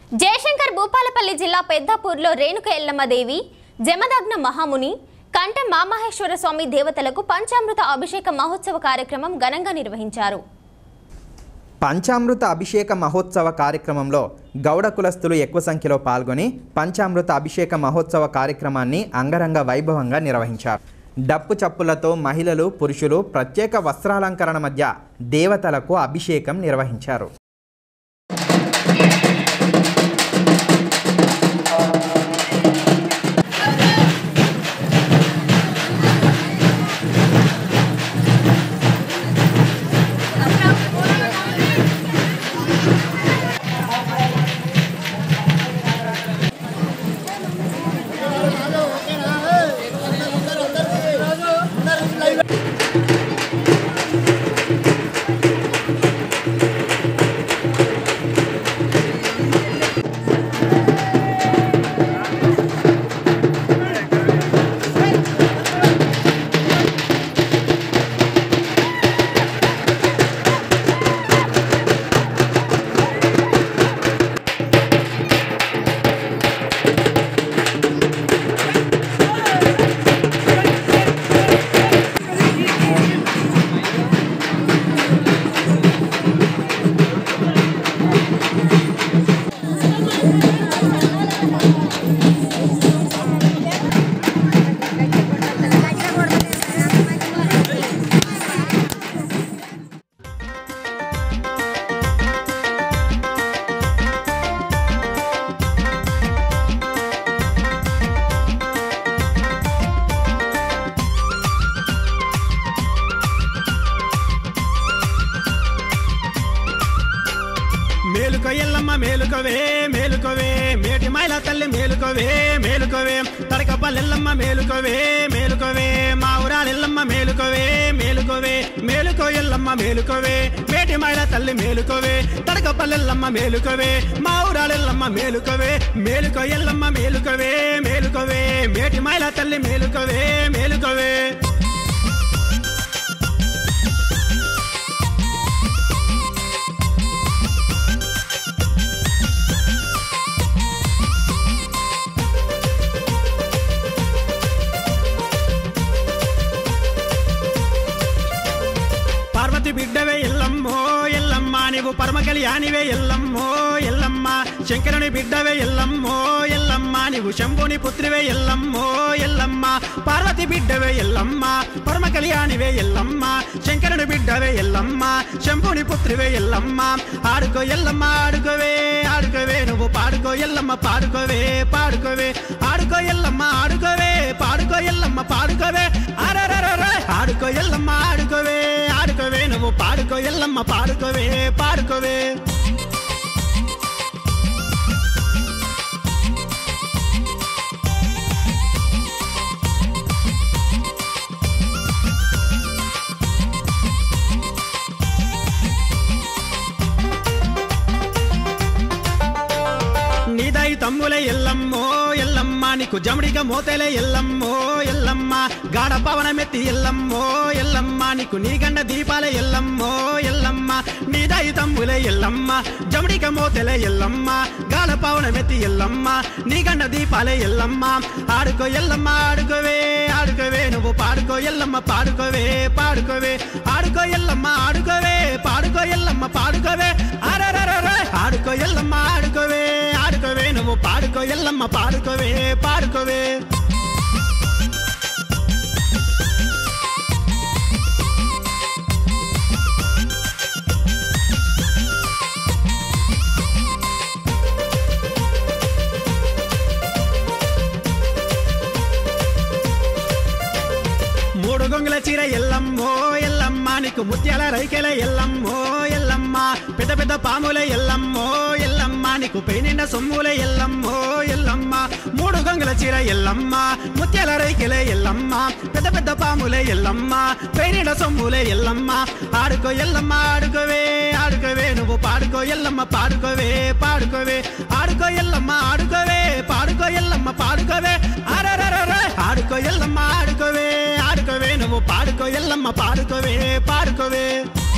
జయశంకర్ భూపాలపల్లి జిల్లా పెద్దాపూర్లో రేణుక ఎల్లమ్మదేవి జమదగ్న మహాముని కంఠం మామహేశ్వర స్వామి దేవతలకు పంచామృత అభిషేక మహోత్సవ కార్యక్రమం ఘనంగా నిర్వహించారు పంచామృత అభిషేక మహోత్సవ కార్యక్రమంలో గౌడ కులస్తులు ఎక్కువ సంఖ్యలో పాల్గొని పంచామృత అభిషేక మహోత్సవ కార్యక్రమాన్ని అంగరంగ వైభవంగా నిర్వహించారు డప్పు చప్పులతో మహిళలు పురుషులు ప్రత్యేక వస్త్రాలంకరణ మధ్య దేవతలకు అభిషేకం నిర్వహించారు మేలుకో ఎల్లమ్మ మేలుకోవే మేలుకోవే మేటి మైల తల్లి మేలుకోవే మేలుకోవే తడకపల్లెల్లమ్మ మేలుకోవే మేలుకోవే మా ఊరాలెల్లమ్మ మేలుకోవే మేలుకోవే మేలుకో ఎల్లమ్మ మేలుకోవే మేటి మైల తల్లి మేలుకోవే తడకపల్లెల్లమ్మ మేలుకోవే మా ఊరాలెల్లమ్మ మేలుకోవే మేలుకో ఎల్లమ్మ మేలుకోవే మేలుకోవే మేటి మైల తల్లి మేలుకోవే మేలుకోవే పార్వతి బిడ్డవే ఎల్లమ్మో ఎల్లమ్మ నీవు పరమ కళ్యాణివే ఎల్లమ్మో ఎల్లమ్మ శంకరుని బిడ్డవే ఎల్లమ్మో ఎల్లమ్మ నీవు శంభుని పుత్రివే ఎల్లమ్మో ఎల్లమ్మ పార్వతి బిడ్డవే ఎల్లమ్మ పరమ కళ్యాణివే ఎల్లమ్మ శంకరుని బిడ్డవే ఎల్లమ్మ శంభుని పుత్రివే ఎల్లమ్మ ఆడుకో ఎల్లమ్మ ఆడుకోవే ఆడుకోవే నువ్వు పాడుకో ఎల్లమ్మ పాడుకోవే పాడుకోవే ఆడుకో ఎల్లమ్మ ఆడుకోవే పాడుకో ఎల్లమ్మ పాడుకోవే అరరరరే ఆడుకో ఎల్లమ్మ ఆడుకోవే ఆడుకోవే నువ్వు పాడుకో ఎల్లమ్మ పాడుకోవే పాడుకోవే నీదై తమ్ములే ఎల్లమ్మో ఎల్లమ్మ నీకు జమడిగా మోతేలే ఎల్లమ్మో ఎల్లమ్మ గాఢ పవనమెత్తి ఎల్లమ్మో ఎల్లమ్మ నీకు నీ గండ దీపాలే ఎల్లమ్మో ఎల్లమ్మ నీదై తమ్ములే ఎల్లమ్మ జమడిగా మోతేలే ఎల్లమ్మ గాఢ పవనమెత్తి ఎల్లమ్మ నీ గండ దీపాలే ఎల్లమ్మ ఆడుకో ఎల్లమ్మ ఆడుకోవే ఆడుకోవే నువ్వు పాడుకో ఎల్లమ్మ పాడుకోవే పాడుకోవే ఆడుకో ఎల్లమ్మ ఆడుకోవే పాడుకో ఎల్లమ్మ పాడుకోవే అరరరరే ఆడుకో ఎల్లమ్మ ఆడుకోవే ఆడుకోవే నువ్వు పాడుకో ఎల్లమ్మ పాడుకోవే పాడుకోవే మూడు గొంగుల చీర ఎల్లమ్మో ఎల్లమ్మ నీకు ముత్యాల రైకెల ఎల్లమ్మో ఎల్లమ్మ పెద్ద పెద్ద పాముల ఎల్లమ్మో ఎల్లమ్మ నీకు పెయినిండ సొమ్ముల ఎల్లమ్మో ఎల్లమ్మ మూడు గొంగుల చీర ఎల్లమ్మ ముత్యాల రైకెల ఎల్లమ్మ పెద్ద పెద్ద పాముల ఎల్లమ్మ పెయినిండ సొమ్ముల ఎల్లమ్మ ఆడుకో ఎల్లమ్మ ఆడుకోవే ఆడుకోవే నువ్వు పాడుకో ఎల్లమ్మ పాడుకోవే పాడుకోవే ఆడుకో ఎల్లమ్మ ఆడుకోవే పాడుకో ఎల్లమ్మ పాడుకోవే అరరరరే ఆడుకో ఎల్లమ్మ ఆడుకోవే ఆడుకోవే నువ్వు పాడుకో ఎల్లమ్మ పాడుకోవే పాడుకోవే